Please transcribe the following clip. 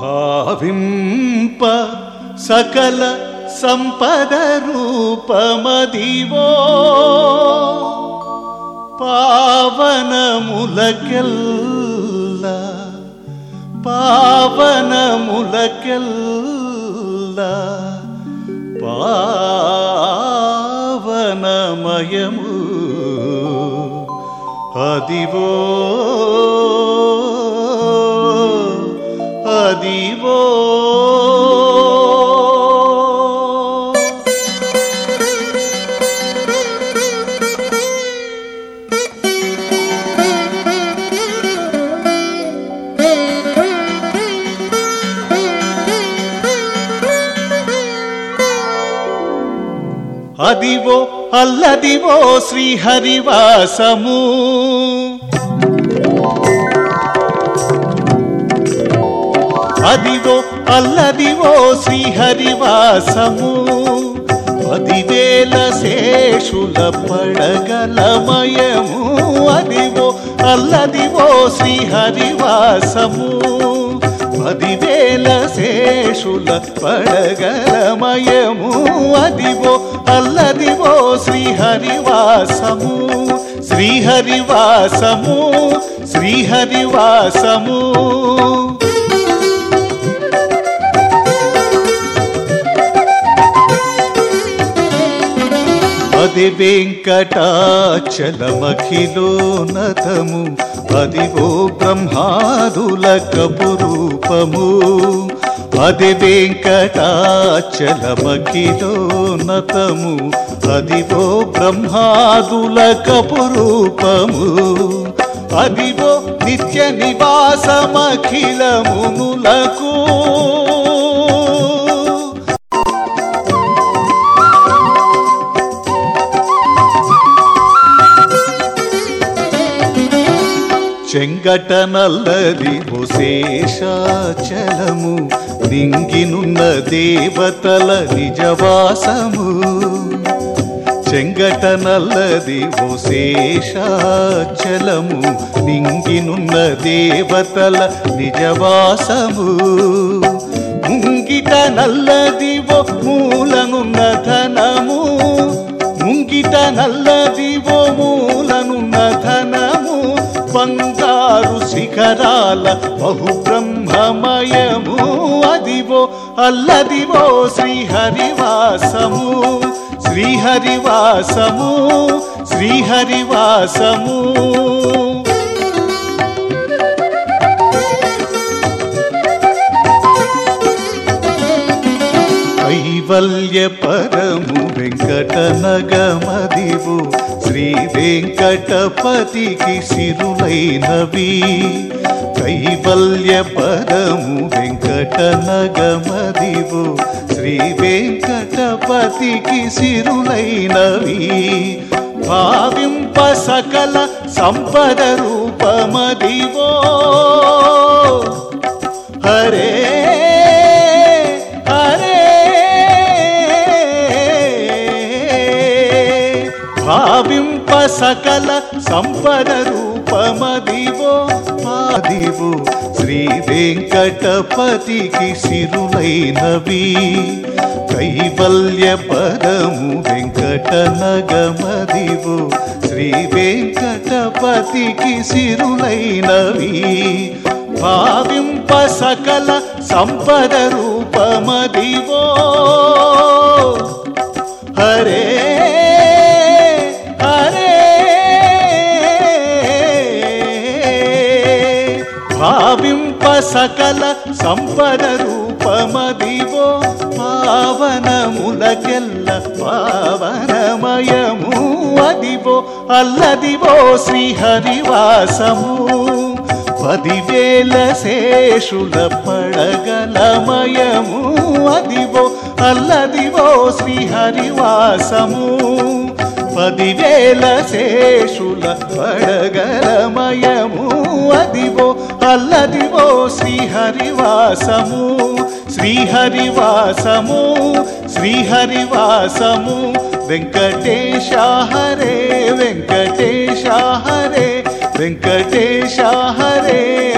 భావింప సకల సంపద రూపమదివో పావనములకెల్ల పావనములకెల్ల పావనమయము అదివో అదివో అదివో అల్లదివో శ్రీహరివాసము అదివో అల్లదివో శ్రీహరివాసము పదివేల శేషుల పడగలమయము అదివో అల్లదివో శ్రీహరివాసము పదివేల శేషుల పడగలమయము అదివో అల్లదివో శ్రీహరివాసము శ్రీహరివాసము శ్రీహరివాసము అది వెంకటాచలమఖిలోనతము అదివో బ్రహ్మాదుల కపురూపము అది వెంకటాచలమఖిలోనతము అదివో బ్రహ్మాదుల కపురూపము అదివో నిత్య నివాసమఖిలమునులకు చెంగట నల్లది శేషాచలము దింగినున్న దేవతల నిజవాసము చెంగట నల్లది శేషాచలము నింగినున్న దేవతల నిజవాసము ముంగిట నల్లదివో మూలనున్న ధనము ముంగిట నల్లదివో మూలనున్న ధనము బంగారు శిఖరాల బహుబ్రహ్మమయము అదివో అల్లదివో శ్రీహరివాసము శ్రీహరివాసము శ్రీహరివాసము కైవల్య పరము వెంకట నగమదివు శ్రీ వెంకటపతికి సిరులైనవి కైవల్య పరము వెంకట నగమదివు శ్రీ వెంకటపతికి సిరులైనవి భావింప సకల సంపద రూపమదివో హరే హరే భావింప సకల సంపద రూపమదివో ఆదివో శ్రీ వెంకటపతికి సిరులైనవి కైవల్య పదము వెంకట నగమదివో శ్రీ వెంకటపతికి సిరులైనవి భావింప సకల సంపద రూపమదివో హరే హరే భావింప సకల సంపద రూపమదివో పావనములకెల్ల పావనమయము అదివో అల్లదివో శ్రీహరివాసము పదివేల శేషుల పడగలమయము అదివో అల్లదివో శ్రీహరివాసము పదివేల శేషుల పడగలమయము అదివో అల్లదివో శ్రీహరివాసము శ్రీహరివాసము శ్రీహరివాసము వెంకటేశ హరే వెంకటేశ హరే వెంకటేశ హరే